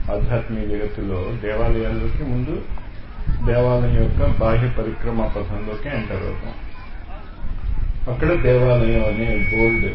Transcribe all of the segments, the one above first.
ఆధ్యాత్మిక జగత్తులో దేవాలయాల్లోకి ముందు దేవాలయం యొక్క బాహ్య పరిక్రమ పథంలోకి ఎంటర్ అవుతాం అక్కడ దేవాలయం అనే బోర్డు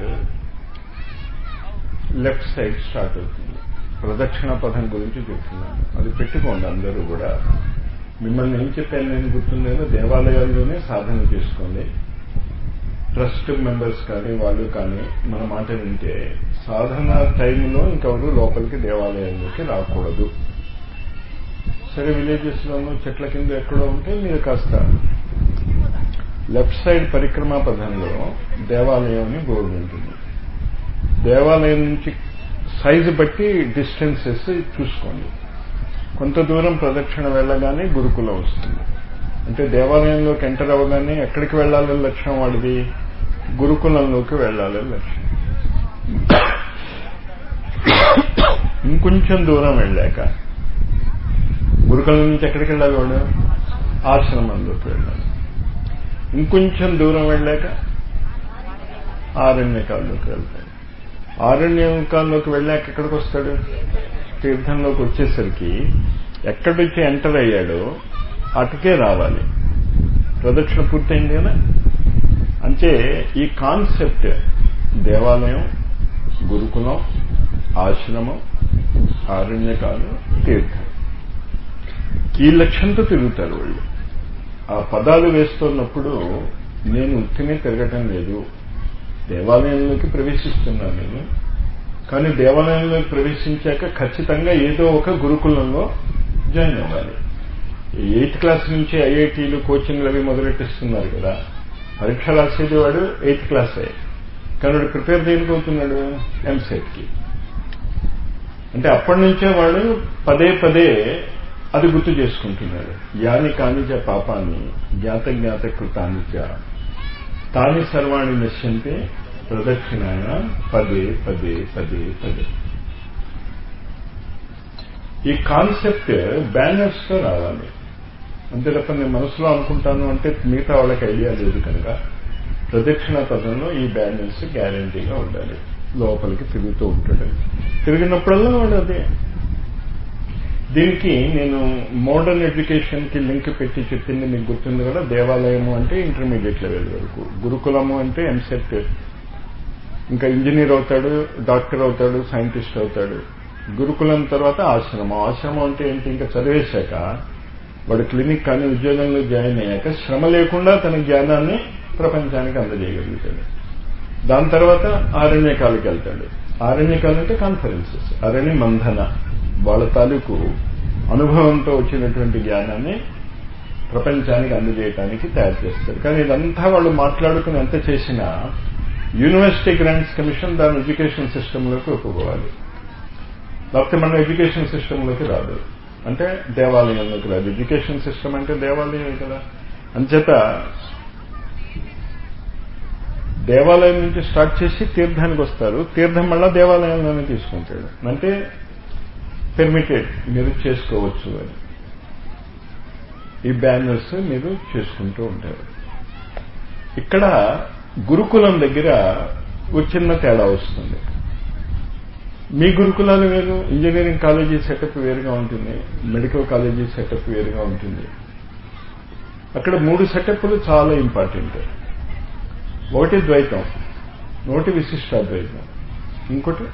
లెఫ్ట్ సైడ్ స్టార్ట్ అవుతుంది ప్రదక్షిణ పథం గురించి చెప్తున్నాను అది పెట్టుకోండి అందరూ కూడా మిమ్మల్ని ఏం చెప్పాను నేను గుర్తుందేమో దేవాలయాల్లోనే సాధన చేసుకోండి ట్రస్ట్ మెంబర్స్ కానీ వాళ్ళు కానీ మన మాట వింటే సాధన టైంలో ఇంకెవరు లోపలికి దేవాలయంలోకి రాకూడదు సరే విలేజెస్లోనూ చెట్ల కింద ఎక్కడో ఉంటే మీరు కాస్త లెఫ్ట్ సైడ్ పరిక్రమా పథంలో దేవాలయం అని బోర్డు ఉంటుంది దేవాలయం నుంచి సైజు బట్టి డిస్టెన్సెస్ చూసుకోండి కొంత దూరం ప్రదక్షిణ వెళ్ళగానే గురుకులం వస్తుంది అంటే దేవాలయంలోకి ఎంటర్ అవ్వగానే ఎక్కడికి వెళ్ళాలని లక్ష్యం వాడిది గురుకులంలోకి వెళ్ళాలని లక్ష్యం ఇంకొంచెం దూరం వెళ్ళాక గురుకులం నుంచి ఎక్కడికి వెళ్ళాలి వాడు ఆశ్రమంలోకి వెళ్ళాలి ఇంకొంచెం దూరం వెళ్ళాక ఆరణ్యకాల్లోకి వెళ్తాడు ఆరణ్యకాల్లోకి వెళ్ళాక ఎక్కడికి వస్తాడు తీర్థంలోకి వచ్చేసరికి ఎక్కడి నుంచి ఎంటర్ అయ్యాడో అటుకే రావాలి ప్రదక్షిణ పూర్తయింది కదా అంటే ఈ కాన్సెప్ట్ దేవాలయం గురుకులం ఆశ్రమం ఆరణ్యకాలు తీర్థం ఈ లక్ష్యంతో తిరుగుతారు వాళ్ళు ఆ పదాలు వేస్తున్నప్పుడు నేను ఉత్తినే తిరగటం లేదు దేవాలయంలోకి ప్రవేశిస్తున్నాను నేను కానీ దేవాలయంలోకి ప్రవేశించాక ఖచ్చితంగా ఏదో ఒక గురుకులంలో జాయిన్ అవ్వాలి ఎయిత్ క్లాస్ నుంచి ఐఐటీలు కోచింగ్లు అవి మొదలెట్టిస్తున్నారు కదా పరీక్ష రాసేది వాడు ఎయిత్ క్లాసే కానీ వాడు ప్రిపేర్ దేనికి అవుతున్నాడు ఎంసెట్కి అంటే అప్పటి నుంచే వాడు పదే పదే అది గుర్తు చేసుకుంటున్నాడు యాని కానిచ పాపాన్ని జ్ఞాత జ్ఞాత కృతానిచ తాని సర్వాణి నశ్యంతే ప్రదక్షిణాయ పదే పదే పదే పదే ఈ కాన్సెప్ట్ బ్యానర్స్ తో రావాలి అంతే తప్ప నేను మనసులో అనుకుంటాను అంటే మిగతా వాళ్ళకి ఐడియా లేదు కనుక ప్రదక్షిణ పదంలో ఈ బ్యానర్స్ గ్యారంటీగా ఉండాలి లోపలికి తిరుగుతూ ఉంటాడు తిరిగినప్పుడల్లా వాడు అదే దీనికి నేను మోడర్న్ ఎడ్యుకేషన్ కి లింక్ పెట్టి చెప్పింది మీకు గుర్తుంది కదా దేవాలయము అంటే ఇంటర్మీడియట్ లెవెల్ వరకు గురుకులము అంటే ఎంసెట్ ఇంకా ఇంజనీర్ అవుతాడు డాక్టర్ అవుతాడు సైంటిస్ట్ అవుతాడు గురుకులం తర్వాత ఆశ్రమం ఆశ్రమం అంటే ఏంటి ఇంకా చదివేశాక వాడు క్లినిక్ కానీ ఉద్యోగంలో జాయిన్ అయ్యాక శ్రమ లేకుండా తన జ్ఞానాన్ని ప్రపంచానికి అందజేయగలుగుతాడు దాని తర్వాత ఆరణ్యకాలకి వెళ్తాడు ఆరణ్యకాలు అంటే కాన్ఫరెన్సెస్ అరణ్య మంధన వాళ్ళ తాలూకు అనుభవంతో వచ్చినటువంటి జ్ఞానాన్ని ప్రపంచానికి అందజేయటానికి తయారు చేస్తారు కానీ ఇదంతా వాళ్ళు మాట్లాడుకుని ఎంత చేసినా యూనివర్సిటీ గ్రాంట్స్ కమిషన్ దాని ఎడ్యుకేషన్ సిస్టంలోకి ఒప్పుకోవాలి లేకపోతే మన ఎడ్యుకేషన్ సిస్టంలోకి రాదు అంటే దేవాలయంలోకి రాదు ఎడ్యుకేషన్ సిస్టమ్ అంటే దేవాలయమే కదా అంచేత దేవాలయం నుంచి స్టార్ట్ చేసి తీర్థానికి వస్తారు తీర్థం మళ్ళా దేవాలయంలోనే తీసుకుంటాడు అంటే పెర్మిటెడ్ మీరు చేసుకోవచ్చు అని ఈ బ్యానర్స్ మీరు చేసుకుంటూ ఉంటారు ఇక్కడ గురుకులం దగ్గర ఒక చిన్న తేడా వస్తుంది మీ గురుకులాలు వేరు ఇంజనీరింగ్ కాలేజీ సెటప్ వేరుగా ఉంటుంది మెడికల్ కాలేజీ సెటప్ వేరుగా ఉంటుంది అక్కడ మూడు సెటప్లు చాలా ఇంపార్టెంట్ ఒకటి ద్వైతం ఒకటి విశిష్టాద్వైతం ఇంకోటి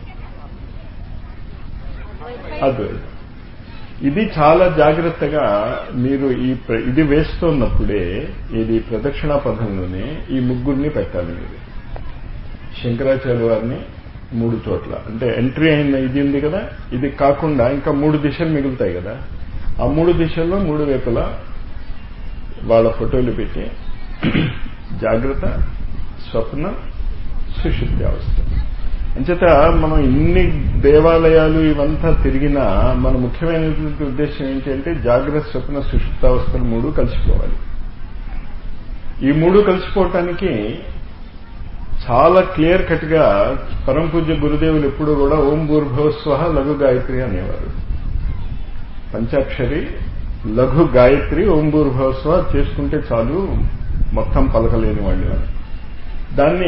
అద్వైతం ఇది చాలా జాగ్రత్తగా మీరు ఈ ఇది వేస్తున్నప్పుడే ఇది ప్రదక్షిణా పథంలోనే ఈ ముగ్గురిని పెట్టాలి మీరు శంకరాచార్య వారిని మూడు చోట్ల అంటే ఎంట్రీ అయిన ఇది ఉంది కదా ఇది కాకుండా ఇంకా మూడు దిశలు మిగులుతాయి కదా ఆ మూడు దిశల్లో మూడు వైపులా వాళ్ళ ఫోటోలు పెట్టి జాగ్రత్త స్వప్న సుషుప్తి అవస్థ అంచేత మనం ఇన్ని దేవాలయాలు ఇవంతా తిరిగినా మన ముఖ్యమైనటువంటి ఉద్దేశం ఏంటి అంటే జాగ్రత్త స్వప్న సుషుప్తావస్థలు మూడు కలిసిపోవాలి ఈ మూడు కలిసిపోవటానికి చాలా క్లియర్ కట్ గా పరమ పూజ్య గురుదేవులు ఎప్పుడు కూడా ఓం భూర్భవస్వ లఘు గాయత్రి అనేవారు పంచాక్షరి లఘు గాయత్రి ఓం భూర్భవస్వ చేసుకుంటే చాలు మొత్తం పలకలేని వాళ్ళు దాన్ని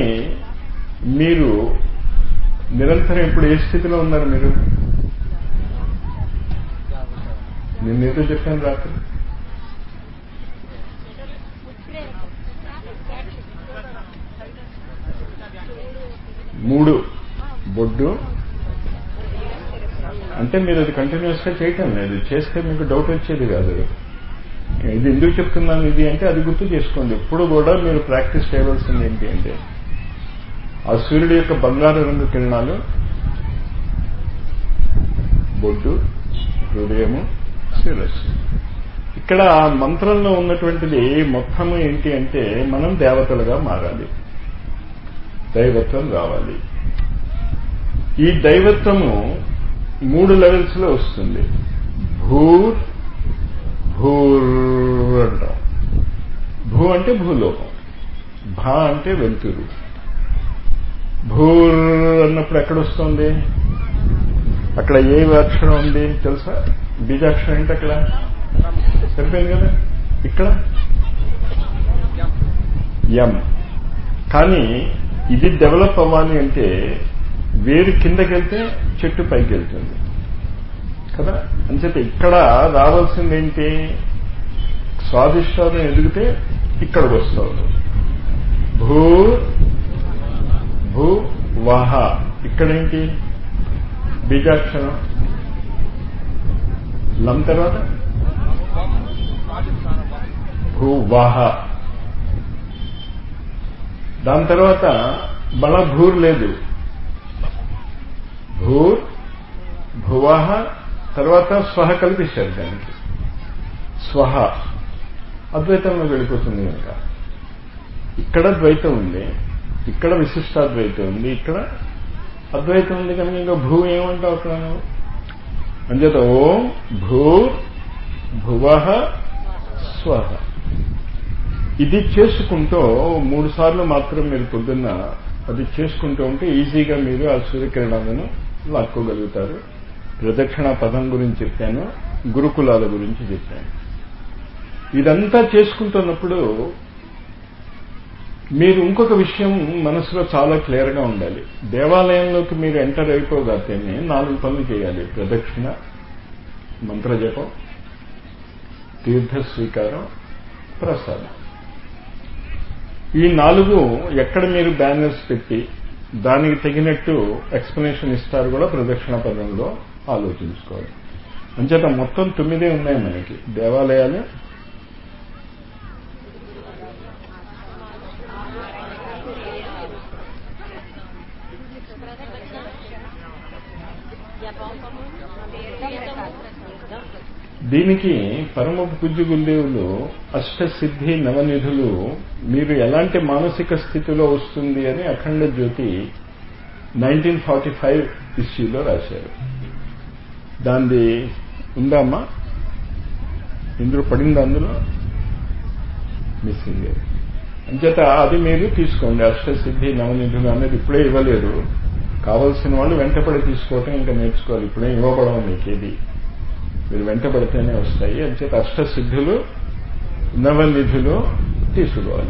మీరు నిరంతరం ఇప్పుడు ఏ స్థితిలో ఉన్నారు మీరు నేను ఏదో చెప్పాను రాత్రి మూడు బొడ్డు అంటే మీరు అది కంటిన్యూస్ గా చేయటం లేదు చేస్తే మీకు డౌట్ వచ్చేది కాదు ఇది ఎందుకు చెప్తున్నాను ఇది అంటే అది గుర్తు చేసుకోండి ఎప్పుడు కూడా మీరు ప్రాక్టీస్ చేయవలసింది ఏంటి అంటే ఆ సూర్యుడి యొక్క బంగారు రంగు కిరణాలు బొడ్డు హృదయము శిరస్సు ఇక్కడ ఆ మంత్రంలో ఉన్నటువంటిది మొత్తము ఏంటి అంటే మనం దేవతలుగా మారాలి దైవత్వం రావాలి ఈ దైవత్వము మూడు లెవెల్స్ లో వస్తుంది భూర్ భూర్ అంటాం భూ అంటే భూలోకం భా అంటే వెలుతురు భూర్ అన్నప్పుడు ఎక్కడ వస్తుంది అక్కడ ఏ అక్షరం ఉంది తెలుసా బీజాక్షరం ఏంటి అక్కడ సరిపోయింది కదా ఇక్కడ ఎం కానీ ఇది డెవలప్ అవ్వాలి అంటే వేరు కిందకి వెళ్తే చెట్టు పైకి వెళ్తుంది కదా అంచేత ఇక్కడ రావాల్సింది ఏంటి స్వాదిష్టాదం ఎదిగితే ఇక్కడికి వస్తావు భూ భూ వాహ ఇక్కడేంటి బీజాక్షరం లం తర్వాత భూవాహ దాని తర్వాత బల భూర్ లేదు భూర్ భువహ తర్వాత స్వహ కల్పించారు దానికి స్వహ అద్వైతంలో వెళ్ళిపోతుంది కనుక ఇక్కడ ద్వైతం ఉంది ఇక్కడ విశిష్టాద్వైతం ఉంది ఇక్కడ అద్వైతం ఉంది కనుక ఇంకా భూ ఏమంటావు అక్కడ అంచేత ఓం భూ భువ స్వహ ఇది చేసుకుంటూ మూడు సార్లు మాత్రం మీరు పొద్దున్న అది చేసుకుంటూ ఉంటే ఈజీగా మీరు ఆ సూర్యకిరణాలను లాక్కోగలుగుతారు ప్రదక్షిణ పదం గురించి చెప్పాను గురుకులాల గురించి చెప్పాను ఇదంతా చేసుకుంటున్నప్పుడు మీరు ఇంకొక విషయం మనసులో చాలా క్లియర్గా ఉండాలి దేవాలయంలోకి మీరు ఎంటర్ అయిపోగానే నాలుగు పనులు చేయాలి ప్రదక్షిణ మంత్రజపం తీర్థ స్వీకారం ప్రసాదం ఈ నాలుగు ఎక్కడ మీరు బ్యానర్స్ పెట్టి దానికి తగినట్టు ఎక్స్ప్లెనేషన్ ఇస్తారు కూడా ప్రదక్షిణ పదంలో ఆలోచించుకోవాలి అంచేత మొత్తం తొమ్మిదే ఉన్నాయి మనకి దేవాలయాలు దీనికి పరమ పూజ్య గురుదేవులు అష్టసిద్ధి నవనిధులు మీరు ఎలాంటి మానసిక స్థితిలో వస్తుంది అని Akhand Jyoti nineteen forty five ఇష్యూలో రాశారు దాన్ని ఉందా అమ్మా ఇందులో పడింది అందులో మిస్సింగ్ అంచేత అది మీరు తీసుకోండి అష్టసిద్ధి నవనిధులు అనేది ఇప్పుడే ఇవ్వలేరు కావలసిన వాళ్ళు వెంటపడి తీసుకోవటం ఇంకా నేర్చుకోవాలి ఇప్పుడే ఇవ్వబడవు మీకేది మీరు వెంటబడితేనే వస్తాయి అంచేత అష్టసిద్ధులు నవనిధులు తీసుకోవాలి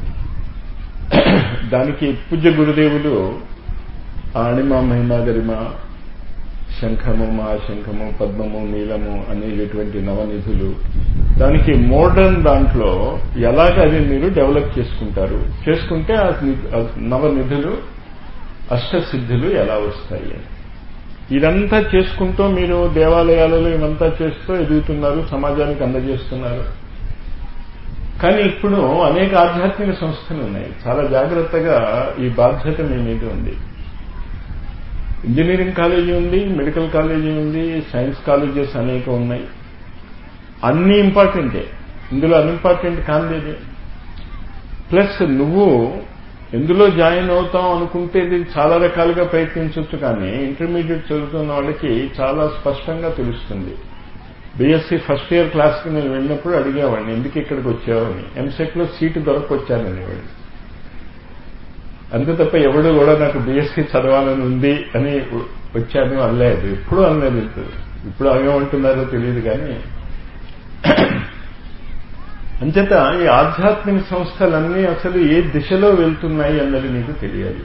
దానికి పూజ్య గురుదేవులు అణిమ మహిమ గరిమ శంఖము మహాశంఖము పద్మము నీలము అనేటటువంటి నవనిధులు దానికి మోడర్న్ దాంట్లో ఎలాగ అది మీరు డెవలప్ చేసుకుంటారు చేసుకుంటే ఆ నవనిధులు అష్టసిద్ధులు ఎలా వస్తాయి అని ఇదంతా చేసుకుంటూ మీరు దేవాలయాలలో ఇవంతా చేస్తూ ఎదుగుతున్నారు సమాజానికి అందజేస్తున్నారు కానీ ఇప్పుడు అనేక ఆధ్యాత్మిక సంస్థలు ఉన్నాయి చాలా జాగ్రత్తగా ఈ బాధ్యత మీ మీద ఉంది ఇంజనీరింగ్ కాలేజీ ఉంది మెడికల్ కాలేజీ ఉంది సైన్స్ కాలేజెస్ అనేక ఉన్నాయి అన్ని ఇంపార్టెంటే ఇందులో అన్ఇంపార్టెంట్ కానిది ప్లస్ నువ్వు ఎందులో జాయిన్ అవుతాం అనుకుంటే ఇది చాలా రకాలుగా ప్రయత్నించవచ్చు కానీ ఇంటర్మీడియట్ చదువుతున్న వాళ్ళకి చాలా స్పష్టంగా తెలుస్తుంది బీఎస్సీ ఫస్ట్ ఇయర్ క్లాస్కి నేను వెళ్ళినప్పుడు అడిగేవాడిని ఎందుకు ఇక్కడికి వచ్చావని ఎంసెట్లో సీటు దొరకొచ్చానని వాడు అంతే తప్ప ఎవడు కూడా నాకు బీఎస్సీ చదవాలని ఉంది అని వచ్చాను అనలేదు ఎప్పుడు అనలేదు ఇప్పుడు ఇప్పుడు ఏమంటున్నారో తెలియదు కానీ అంచేత ఈ ఆధ్యాత్మిక సంస్థలన్నీ అసలు ఏ దిశలో వెళ్తున్నాయి అన్నది మీకు తెలియాలి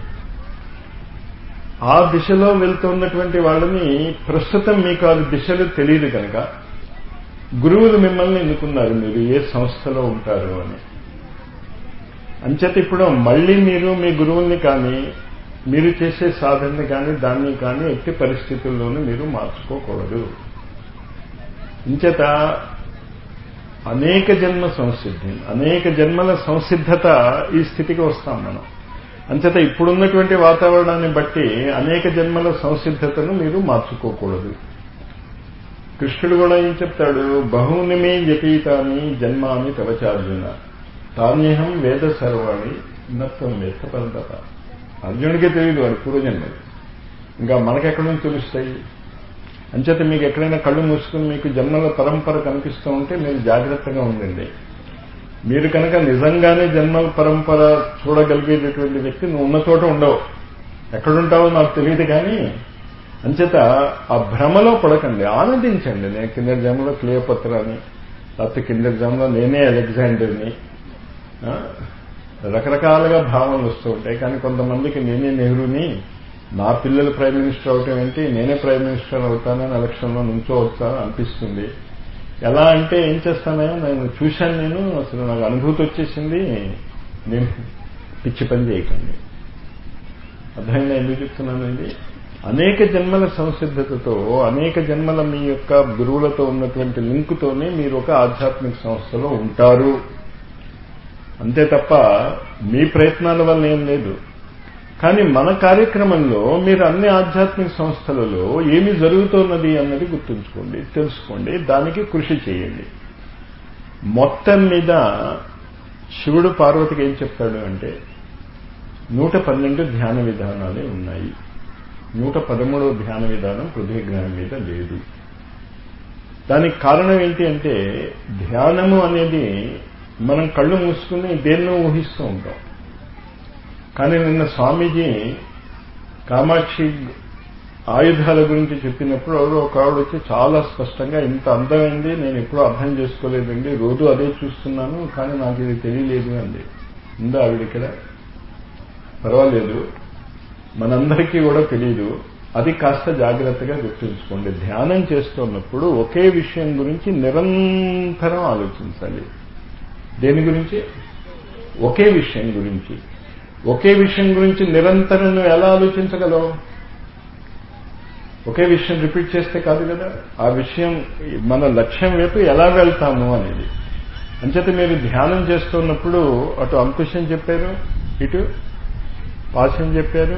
ఆ దిశలో వెళ్తున్నటువంటి వాళ్ళని ప్రస్తుతం మీకు ఆ దిశలు తెలియదు కనుక గురువులు మిమ్మల్ని ఎన్నుకున్నారు మీరు ఏ సంస్థలో ఉంటారు అని అంచేత ఇప్పుడు మళ్ళీ మీరు మీ గురువుల్ని కానీ మీరు చేసే సాధనని కానీ దాన్ని కానీ ఎట్టి పరిస్థితుల్లోనూ మీరు మార్చుకోకూడదు ఇంచేత అనేక జన్మ సంసిద్ధి అనేక జన్మల సంసిద్ధత ఈ స్థితికి వస్తాం మనం అంచేత ఇప్పుడున్నటువంటి వాతావరణాన్ని బట్టి అనేక జన్మల సంసిద్ధతను మీరు మార్చుకోకూడదు కృష్ణుడు కూడా ఏం చెప్తాడు బహుని మే వ్యతీతాన్ని జన్మాని తవచార్జున తాన్యహం వేద సర్వాణి నత్వం వేత్త పరంతప అర్జునుడికే తెలియదు వాడి పూర్వజన్మలు ఇంకా మనకెక్కడి నుంచి తెలుస్తాయి అంచేత మీకు ఎక్కడైనా కళ్ళు మూసుకుని మీకు జన్మల పరంపర కనిపిస్తూ ఉంటే మీరు జాగ్రత్తగా ఉండండి మీరు కనుక నిజంగానే జన్మల పరంపర చూడగలిగేటటువంటి వ్యక్తి నువ్వు ఉన్న చోట ఉండవు ఎక్కడుంటావో నాకు తెలియదు కానీ అంచేత ఆ భ్రమలో పడకండి ఆనందించండి నేను కింద జన్మలో క్లియోపత్ర అని లేకపోతే కింద జన్మలో నేనే అలెగ్జాండర్ని రకరకాలుగా భావనలు వస్తూ ఉంటాయి కానీ కొంతమందికి నేనే నెహ్రూని నా పిల్లలు ప్రైమ్ మినిస్టర్ అవటం ఏంటి నేనే ప్రైమ్ మినిస్టర్ అవుతానని ఎలక్షన్లో నుంచోవచ్చా అనిపిస్తుంది ఎలా అంటే ఏం చేస్తానో నేను చూశాను నేను అసలు నాకు అనుభూతి వచ్చేసింది నేను పిచ్చి పని చేయకండి అర్థమైందా ఎందుకు చెప్తున్నాను ఇది అనేక జన్మల సంసిద్ధతతో అనేక జన్మల మీ యొక్క గురువులతో ఉన్నటువంటి లింకుతోనే మీరు ఒక ఆధ్యాత్మిక సంస్థలో ఉంటారు అంతే తప్ప మీ ప్రయత్నాల వల్ల ఏం లేదు కానీ మన కార్యక్రమంలో మీరు అన్ని ఆధ్యాత్మిక సంస్థలలో ఏమి జరుగుతున్నది అన్నది గుర్తుంచుకోండి తెలుసుకోండి దానికి కృషి చేయండి మొత్తం మీద శివుడు పార్వతికి ఏం చెప్తాడు అంటే నూట పన్నెండు ధ్యాన విధానాలే ఉన్నాయి నూట పదమూడవ ధ్యాన విధానం పృథ్వీ గ్రహం మీద లేదు దానికి కారణం ఏంటి అంటే ధ్యానము అనేది మనం కళ్ళు మూసుకుని దేన్నో ఊహిస్తూ ఉంటాం కానీ నిన్న స్వామీజీ కామాక్షి ఆయుధాల గురించి చెప్పినప్పుడు ఎవరో ఒక ఆవిడ వచ్చి చాలా స్పష్టంగా ఇంత అందమైంది నేను ఎప్పుడూ అర్థం చేసుకోలేదండి రోజు అదే చూస్తున్నాను కానీ నాకు ఇది తెలియలేదు అంది ఉందా ఆవిడ ఇక్కడ పర్వాలేదు మనందరికీ కూడా తెలియదు అది కాస్త జాగ్రత్తగా గుర్తుంచుకోండి ధ్యానం చేస్తున్నప్పుడు ఒకే విషయం గురించి నిరంతరం ఆలోచించాలి దేని గురించి ఒకే విషయం గురించి ఒకే విషయం గురించి నిరంతరం నువ్వు ఎలా ఆలోచించగలవు ఒకే విషయం రిపీట్ చేస్తే కాదు కదా ఆ విషయం మన లక్ష్యం వైపు ఎలా వెళ్తాము అనేది అంచేత మీరు ధ్యానం చేస్తున్నప్పుడు అటు అంకుశం చెప్పారు ఇటు పాశం చెప్పారు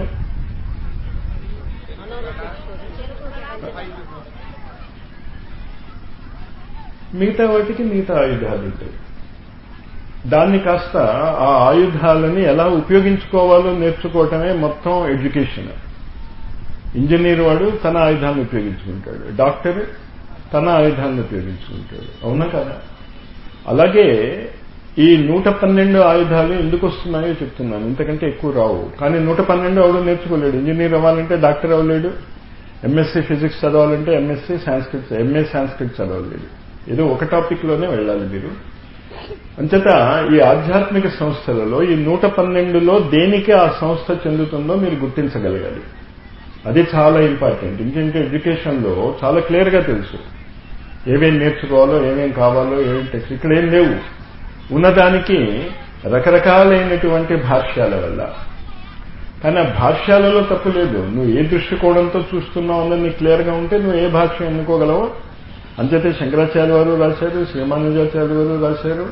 మిగతా వాటికి మిగతా ఆయుధాలు ఉంటాయి దాన్ని కాస్త ఆ ఆయుధాలని ఎలా ఉపయోగించుకోవాలో నేర్చుకోవటమే మొత్తం ఎడ్యుకేషన్ ఇంజనీర్ వాడు తన ఆయుధాన్ని ఉపయోగించుకుంటాడు డాక్టర్ తన ఆయుధాన్ని ఉపయోగించుకుంటాడు అవునా కదా అలాగే ఈ నూట పన్నెండు ఆయుధాలు ఎందుకు వస్తున్నాయో చెప్తున్నాను ఇంతకంటే ఎక్కువ రావు కానీ నూట పన్నెండు అవడం నేర్చుకోలేడు ఇంజనీర్ అవ్వాలంటే డాక్టర్ అవ్వలేడు ఎంఎస్సీ ఫిజిక్స్ చదవాలంటే ఎంఎస్సీ సాంస్క్రిట్ ఎంఏ సాంస్క్రిట్ చదవలేడు ఏదో ఒక టాపిక్లోనే వెళ్ళాలి మీరు అంచేత ఈ ఆధ్యాత్మిక సంస్థలలో ఈ నూట పన్నెండులో దేనికి ఆ సంస్థ చెందుతుందో మీరు గుర్తించగలగాలి అది చాలా ఇంపార్టెంట్ ఇంకేంటి ఎడ్యుకేషన్లో చాలా క్లియర్గా తెలుసు ఏమేం నేర్చుకోవాలో ఏమేం కావాలో ఏమేం టెక్స్ట్ ఇక్కడ ఏం లేవు ఉన్నదానికి రకరకాలైనటువంటి భాష్యాల వల్ల కానీ ఆ భాష్యాలలో తప్పు లేదు నువ్వు ఏ దృష్టికోణంతో చూస్తున్నావు అన్నది నీకు క్లియర్గా ఉంటే నువ్వు ఏ భాష్యం ఎన్నుకోగలవో అంచేతే శంకరాచార్య వారు రాశారు శ్రీమానుజాచార్య వారు రాశారు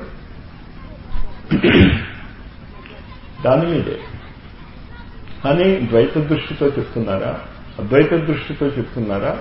దాని మీదే కానీ ద్వైత దృష్టితో చెప్తున్నారా అద్వైత దృష్టితో చెప్తున్నారా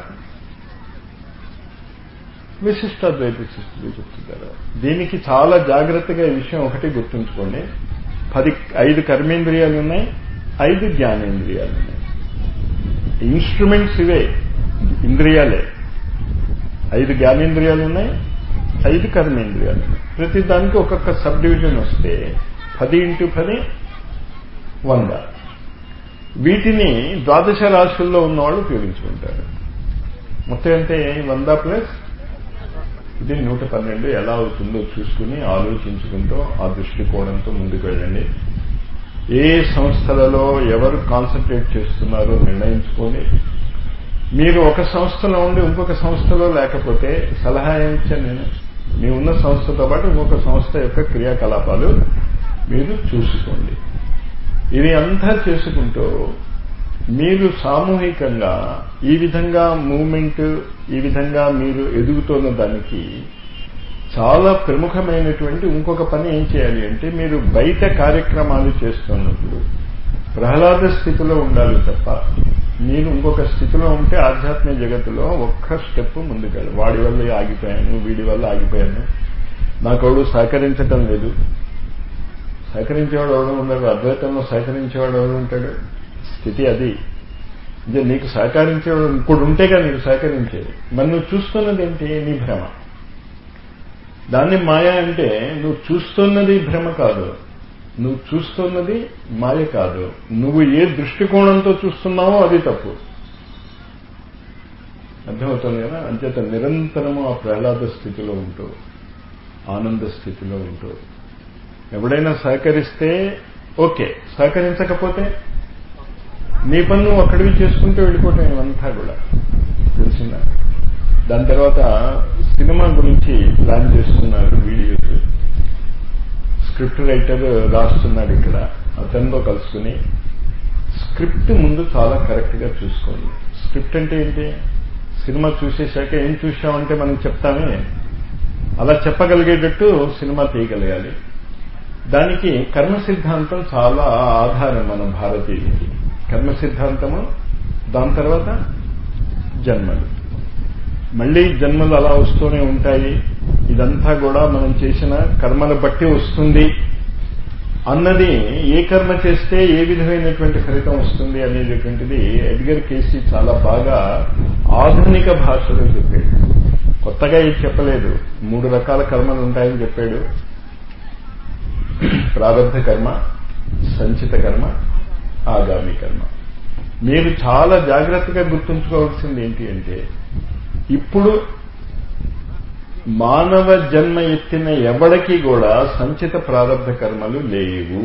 విశిష్టాద్వైత దృష్టితో చెప్తున్నారా దీనికి చాలా జాగ్రత్తగా ఈ విషయం ఒకటి గుర్తుంచుకోండి పది ఐదు కర్మేంద్రియాలు ఉన్నాయి ఐదు జ్ఞానేంద్రియాలు ఉన్నాయి ఇన్స్ట్రుమెంట్స్ ఇవే ఇంద్రియాలే ఐదు జ్ఞానేంద్రియాలు ఉన్నాయి ఐదు కర్మేంద్రియాలు ఉన్నాయి ప్రతి దానికి ఒక్కొక్క సబ్ డివిజన్ వస్తే పది ఇంటూ పది వంద వీటిని ద్వాదశ రాశుల్లో ఉన్నవాళ్ళు ఉపయోగించుకుంటారు మొత్తం అంటే వంద ప్లస్ ఇది నూట పన్నెండు ఎలా అవుతుందో చూసుకుని ఆలోచించుకుంటూ ఆ దృష్టికోణంతో ముందుకు వెళ్ళండి ఏ సంస్థలలో ఎవరు కాన్సన్ట్రేట్ చేస్తున్నారో నిర్ణయించుకొని మీరు ఒక సంస్థలో ఉండి ఇంకొక సంస్థలో లేకపోతే సలహా ఏమిచ్చాను నేను మీ ఉన్న సంస్థతో పాటు ఇంకొక సంస్థ యొక్క క్రియాకలాపాలు మీరు చూసుకోండి ఇది అంతా చేసుకుంటూ మీరు సామూహికంగా ఈ విధంగా మూమెంట్ ఈ విధంగా మీరు ఎదుగుతున్న దానికి చాలా ప్రముఖమైనటువంటి ఇంకొక పని ఏం చేయాలి అంటే మీరు బయట కార్యక్రమాలు చేస్తున్నప్పుడు ప్రహ్లాద స్థితిలో ఉండాలి తప్ప మీరు ఇంకొక స్థితిలో ఉంటే ఆధ్యాత్మిక జగత్తులో ఒక్క స్టెప్ ముందుకెళ్ళి వాడి వల్ల ఆగిపోయాను వీడి వల్ల ఆగిపోయాను నాకోడు సహకరించటం లేదు సహకరించేవాడు ఎవడు ఉండడు అద్వైతంలో సహకరించేవాడు ఎవడు ఉంటాడు స్థితి అది ఇదే నీకు సహకరించేవాడు ఇంకోటి ఉంటేగా నీకు సహకరించేది మరి నువ్వు చూస్తున్నది ఏంటి నీ భ్రమ దాన్ని మాయ అంటే నువ్వు చూస్తున్నది భ్రమ కాదు నువ్వు చూస్తున్నది మాయ కాదు నువ్వు ఏ దృష్టికోణంతో చూస్తున్నావో అది తప్పు అర్థమవుతుంది కదా అంచేత నిరంతరము ఆ ప్రహ్లాద స్థితిలో ఉంటూ ఆనంద స్థితిలో ఉంటూ ఎవడైనా సహకరిస్తే ఓకే సహకరించకపోతే నీ పని నువ్వు అక్కడివి చేసుకుంటూ వెళ్ళిపోవటం ఇవంతా కూడా తెలిసిందా దాని తర్వాత సినిమా గురించి ప్లాన్ చేస్తున్నారు వీడియోస్ స్క్రిప్ట్ రైటర్ రాస్తున్నాడు ఇక్కడ అతనితో కలుసుకుని స్క్రిప్ట్ ముందు చాలా కరెక్ట్గా చూసుకోండి స్క్రిప్ట్ అంటే ఏంటి సినిమా చూసేశాక ఏం చూసామంటే మనం చెప్తామే అలా చెప్పగలిగేటట్టు సినిమా తీయగలగాలి దానికి కర్మ సిద్ధాంతం చాలా ఆధారం మన భారతీయులకి కర్మ సిద్ధాంతము దాని తర్వాత జన్మలు మళ్ళీ జన్మలు అలా వస్తూనే ఉంటాయి ఇదంతా కూడా మనం చేసిన కర్మల బట్టి వస్తుంది అన్నది ఏ కర్మ చేస్తే ఏ విధమైనటువంటి ఫలితం వస్తుంది అనేటటువంటిది ఎడ్గర్ కేసీ చాలా బాగా ఆధునిక భాషలో చెప్పాడు కొత్తగా ఏది చెప్పలేదు మూడు రకాల కర్మలు ఉంటాయని చెప్పాడు ప్రారంభ కర్మ సంచిత కర్మ ఆగామి కర్మ మీరు చాలా జాగ్రత్తగా గుర్తుంచుకోవాల్సింది ఏంటి అంటే ఇప్పుడు మానవ జన్మ ఎత్తిన ఎవడికి కూడా సంచిత ప్రారంభ కర్మలు లేవు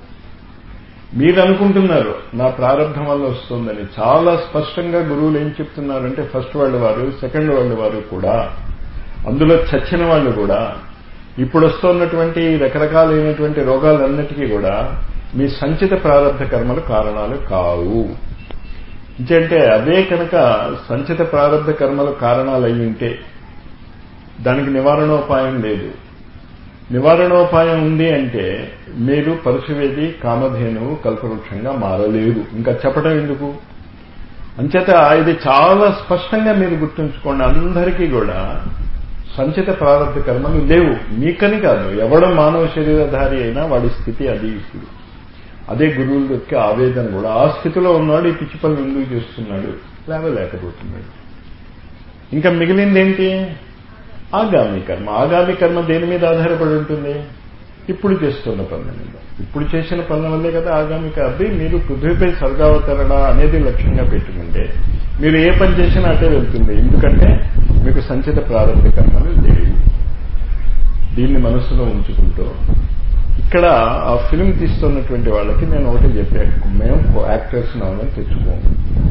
మీరు అనుకుంటున్నారు నా ప్రారంభం వల్ల వస్తుందని చాలా స్పష్టంగా గురువులు ఏం చెప్తున్నారంటే ఫస్ట్ వరల్డ్ వారు సెకండ్ వరల్డ్ వారు కూడా అందులో చచ్చిన వాళ్ళు కూడా ఇప్పుడు వస్తున్నటువంటి రకరకాలైనటువంటి రోగాలన్నిటికీ కూడా మీ సంచిత ప్రారంభ కర్మలు కారణాలు కావు అంటే అవే కనుక సంచిత ప్రారంభ కర్మలు కారణాలు అయి ఉంటే దానికి నివారణోపాయం లేదు నివారణోపాయం ఉంది అంటే మీరు పరుశువేది కామధేనువు కల్పవృక్షంగా మారలేరు ఇంకా చెప్పడం ఎందుకు అంచేత ఇది చాలా స్పష్టంగా మీరు గుర్తుంచుకోండి అందరికీ కూడా సంచిత ప్రారంభ కర్మలు లేవు మీకని కాదు ఎవడ మానవ శరీరధారి అయినా వాడి స్థితి అది ఇప్పుడు అదే గురువుల యొక్క ఆవేదన కూడా ఆ స్థితిలో ఉన్నాడు ఈ పిచ్చి పనులు ఎందుకు చేస్తున్నాడు లేవలేకపోతున్నాడు ఇంకా మిగిలింది ఏంటి ఆగామి కర్మ ఆగామి కర్మ దేని మీద ఆధారపడి ఉంటుంది ఇప్పుడు చేస్తున్న పనుల మీద ఇప్పుడు చేసిన పనుల వల్లే కదా ఆగామి అబ్బి మీరు పృథ్వీపై స్వర్గావతరణ అనేది లక్ష్యంగా పెట్టుకుంటే మీరు ఏ పని చేసినా అటే వెళ్తుంది ఎందుకంటే మీకు సంచిత ప్రారంభ కర్మలు లేవు దీన్ని మనసులో ఉంచుకుంటూ ఇక్కడ ఆ ఫిల్మ్ తీస్తున్నటువంటి వాళ్ళకి నేను ఒకటి చెప్పాను మేము యాక్టర్స్ నామని తెచ్చుకోము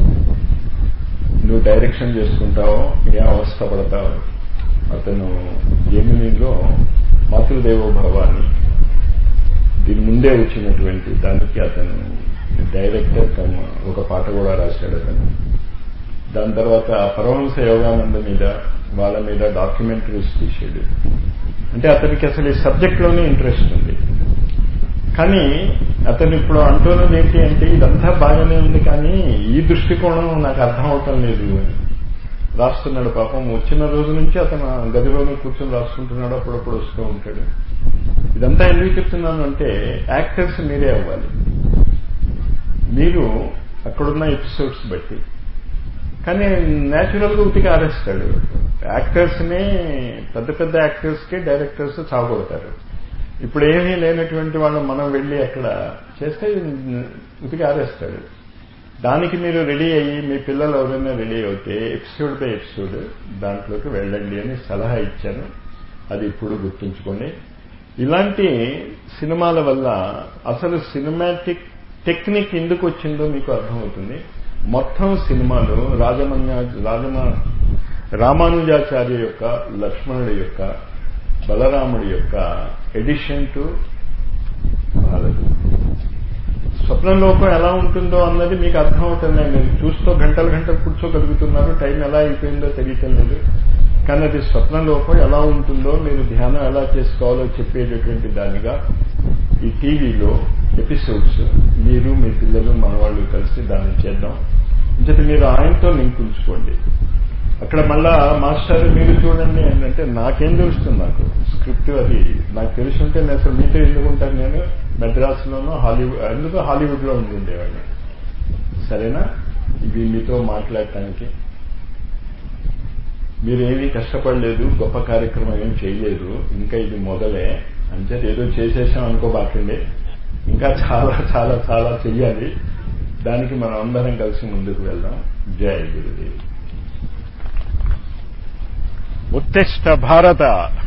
నువ్వు డైరెక్షన్ చేసుకుంటావో ఏ అవస్థ పడతావు అతను జమినీలో మాతృదేవోభవ అని దీని ముందే వచ్చినటువంటి దానికి అతను డైరెక్టర్ కమ్ ఒక పాట కూడా రాశాడు అతను దాని తర్వాత పరమహంస యోగానంద మీద వాళ్ళ మీద డాక్యుమెంటరీస్ తీసాడు అంటే అతనికి అసలు ఈ సబ్జెక్ట్లోనే ఇంట్రెస్ట్ ఉంది కానీ అతను ఇప్పుడు అంటున్నది ఏంటి అంటే ఇదంతా బాగానే ఉంది కానీ ఈ దృష్టికోణం నాకు అర్థం అవటం లేదు రాస్తున్నాడు పాపం వచ్చిన రోజు నుంచి అతను గదిలోనే కూర్చొని రాసుకుంటున్నాడు అప్పుడప్పుడు వస్తూ ఉంటాడు ఇదంతా ఎందుకు చెప్తున్నాను అంటే యాక్టర్స్ మీరే అవ్వాలి మీరు అక్కడున్న ఎపిసోడ్స్ బట్టి కానీ న్యాచురల్గా ఉతికి ఆరేస్తాడు యాక్టర్స్నే పెద్ద పెద్ద యాక్టర్స్కి డైరెక్టర్స్ చావగొడతారు ఇప్పుడు ఏమీ లేనటువంటి వాళ్ళు మనం వెళ్ళి అక్కడ చేస్తే ఉతికి ఆరేస్తాడు దానికి మీరు రెడీ అయ్యి మీ పిల్లలు ఎవరైనా రెడీ అవుతే ఎపిసోడ్ బై ఎపిసోడ్ దాంట్లోకి వెళ్ళండి అని సలహా ఇచ్చాను అది ఇప్పుడు గుర్తుంచుకోండి ఇలాంటి సినిమాల వల్ల అసలు సినిమాటిక్ టెక్నిక్ ఎందుకు వచ్చిందో మీకు అర్థమవుతుంది మొత్తం సినిమాలు రాజమన్య రాజమ రామానుజాచార్య యొక్క లక్ష్మణుడి యొక్క బలరాముడి యొక్క ఎడిషన్ టు భారత్ స్వప్నలోకం ఎలా ఉంటుందో అన్నది మీకు అర్థం అవుతుంది మీరు చూస్తూ గంటలు గంటలు కూర్చోగలుగుతున్నారు టైం ఎలా అయిపోయిందో తెలియటం లేదు కానీ అది స్వప్నలోకం ఎలా ఉంటుందో మీరు ధ్యానం ఎలా చేసుకోవాలో చెప్పేటటువంటి దానిగా ఈ టీవీలో ఎపిసోడ్స్ మీరు మీ పిల్లలు మనవాళ్ళు కలిసి దాన్ని చేద్దాం ఇంకటి మీరు ఆయనతో లింక్ ఉంచుకోండి అక్కడ మళ్ళా మాస్టర్ మీరు చూడండి ఏంటంటే నాకేం తెలుస్తుంది నాకు స్క్రిప్ట్ అది నాకు తెలుసుంటే నేను అసలు మీతో ఎందుకు ఉంటాను నేను మెడ్రాస్లోనూ హాలీవుడ్ ఎందుకు హాలీవుడ్లో ఉండిండేవాడిని సరేనా ఇవి మీతో మాట్లాడటానికి మీరేమీ కష్టపడలేదు గొప్ప కార్యక్రమం ఏం చేయలేదు ఇంకా ఇది మొదలే అంటే ఏదో చేసేసాం అనుకోబాకండి ఇంకా చాలా చాలా చాలా చెయ్యాలి దానికి మనం అందరం కలిసి ముందుకు వెళ్దాం జై గురుదేవ్ ఉత్తిష్ట భారత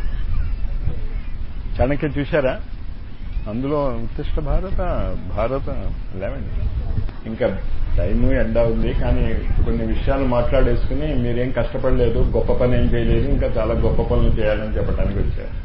చాణక్య చూశారా అందులో ఉత్తిష్ట భారత భారత లేవండి ఇంకా టైము ఎండ ఉంది కానీ కొన్ని విషయాలు మాట్లాడేసుకుని మీరేం కష్టపడలేదు గొప్ప పని ఏం చేయలేదు ఇంకా చాలా గొప్ప పనులు చేయాలని చెప్పడానికి వచ్చారు